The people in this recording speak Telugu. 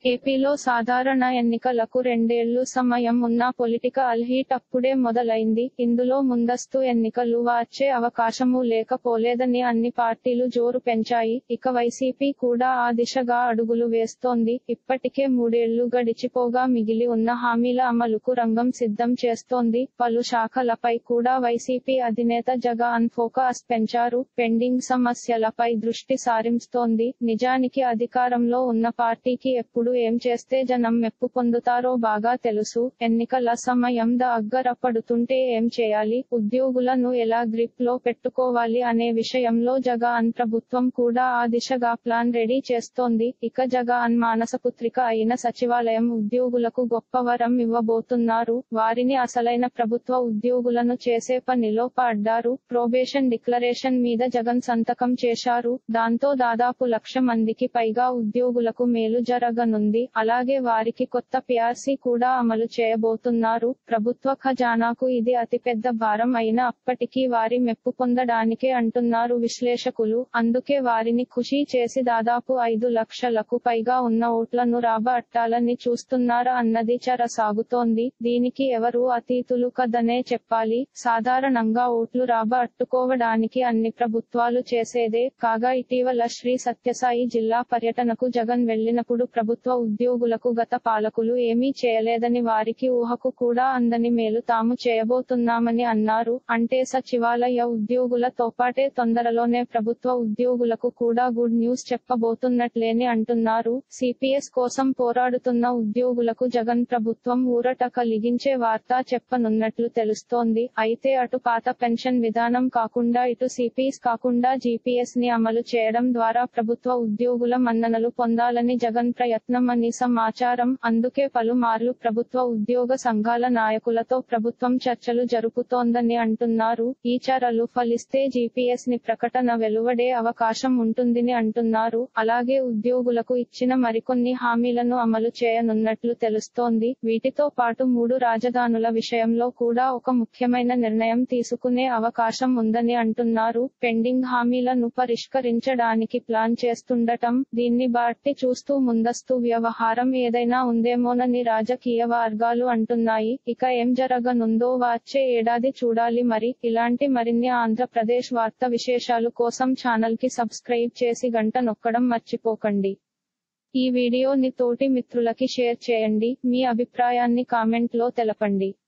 ఏపీలో సాధారణ ఎన్నికలకు రెండేళ్లు సమయం ఉన్నా పొలిటికల్ హీట్ అప్పుడే మొదలైంది ఇందులో ముందస్తు ఎన్నికలు వచ్చే అవకాశమూ లేకపోలేదని అన్ని పార్టీలు జోరు పెంచాయి ఇక వైసీపీ కూడా ఆ దిశగా అడుగులు వేస్తోంది ఇప్పటికే మూడేళ్లు గడిచిపోగా మిగిలి ఉన్న హామీల అమలుకు రంగం సిద్ధం చేస్తోంది పలు శాఖలపై కూడా వైసీపీ అధినేత జగన్ ఫోకస్ పెంచారు పెండింగ్ సమస్యలపై దృష్టి సారిస్తోంది నిజానికి అధికారంలో ఉన్న పార్టీకి ఎప్పుడు ఏం చేస్తే జనం మెప్పు పొందుతారో బాగా తెలుసు ఎన్నికల సమయం దగ్గర పడుతుంటే ఏం చేయాలి ఉద్యోగులను ఎలా గ్రిప్ లో పెట్టుకోవాలి అనే విషయంలో జగన్ ప్రభుత్వం కూడా ఆ దిశగా ప్లాన్ రెడీ చేస్తోంది ఇక జగన్ మానసపుత్రిక అయిన సచివాలయం ఉద్యోగులకు గొప్ప వరం ఇవ్వబోతున్నారు వారిని అసలైన ప్రభుత్వ ఉద్యోగులను చేసే పనిలో పడ్డారు ప్రొబేషన్ డిక్లరేషన్ మీద జగన్ సంతకం చేశారు దాంతో దాదాపు లక్ష మందికి పైగా ఉద్యోగులకు మేలు జరగనుంది అలాగే వారికి కొత్త పిఆర్సీ కూడా అమలు చేయబోతున్నారు ప్రభుత్వ ఖజానాకు ఇది అతిపెద్ద భారం అయిన అప్పటికీ వారి మెప్పు పొందడానికే అంటున్నారు విశ్లేషకులు అందుకే వారిని ఖుషీ చేసి దాదాపు ఐదు లక్షలకు పైగా ఉన్న ఓట్లను రాబట్టాలని చూస్తున్నారా అన్నది చర సాగుతోంది దీనికి ఎవరు అతీతులు కదనే చెప్పాలి సాధారణంగా ఓట్లు రాబట్టుకోవడానికి అన్ని ప్రభుత్వాలు చేసేదే కాగా ఇటీవల శ్రీ సత్యసాయి జిల్లా పర్యటనకు జగన్ వెళ్లినప్పుడు ప్రభుత్వ ఉద్యోగులకు గత పాలకులు ఏమీ చేయలేదని వారికి ఊహకు కూడా అందని మేలు తాము చేయబోతున్నామని అన్నారు అంటే సచివాలయ ఉద్యోగులతో పాటే తొందరలోనే ప్రభుత్వ ఉద్యోగులకు కూడా గుడ్ న్యూస్ చెప్పబోతున్నట్లేని అంటున్నారు సిపిఎస్ కోసం పోరాడుతున్న ఉద్యోగులకు జగన్ ప్రభుత్వం ఊరట కలిగించే వార్త చెప్పనున్నట్లు తెలుస్తోంది అయితే అటు పాత పెన్షన్ విధానం కాకుండా ఇటు సిపిఎస్ కాకుండా జీపీఎస్ ని అమలు చేయడం ద్వారా ప్రభుత్వ ఉద్యోగుల మన్ననలు పొందాలని జగన్ ప్రయత్నం అని సమాచారం అందుకే పలుమార్లు ప్రభుత్వ ఉద్యోగ సంఘాల నాయకులతో ప్రభుత్వం చర్చలు జరుపుతోందని అంటున్నారు ఈ చర్యలు ఫలిస్తే జీపీఎస్ ని ప్రకటన వెలువడే అవకాశం ఉంటుందని అంటున్నారు అలాగే ఉద్యోగులకు ఇచ్చిన మరికొన్ని హామీలను అమలు చేయనున్నట్లు తెలుస్తోంది వీటితో పాటు మూడు రాజధానుల విషయంలో కూడా ఒక ముఖ్యమైన నిర్ణయం తీసుకునే అవకాశం ఉందని అంటున్నారు పెండింగ్ హామీలను పరిష్కరించడానికి ప్లాన్ చేస్తుండటం దీన్ని బట్టి చూస్తూ ముందస్తు వ్యవహారం ఏదైనా ఉందేమోనని రాజకీయ వర్గాలు అంటున్నాయి ఇక ఏం జరగనుందో వచ్చే ఏడాది చూడాలి మరి ఇలాంటి మరిన్ని ఆంధ్రప్రదేశ్ వార్త విశేషాలు కోసం ఛానల్ కి సబ్స్క్రైబ్ చేసి గంట నొక్కడం మర్చిపోకండి ఈ వీడియోని తోటి మిత్రులకి షేర్ చేయండి మీ అభిప్రాయాన్ని కామెంట్ లో తెలపండి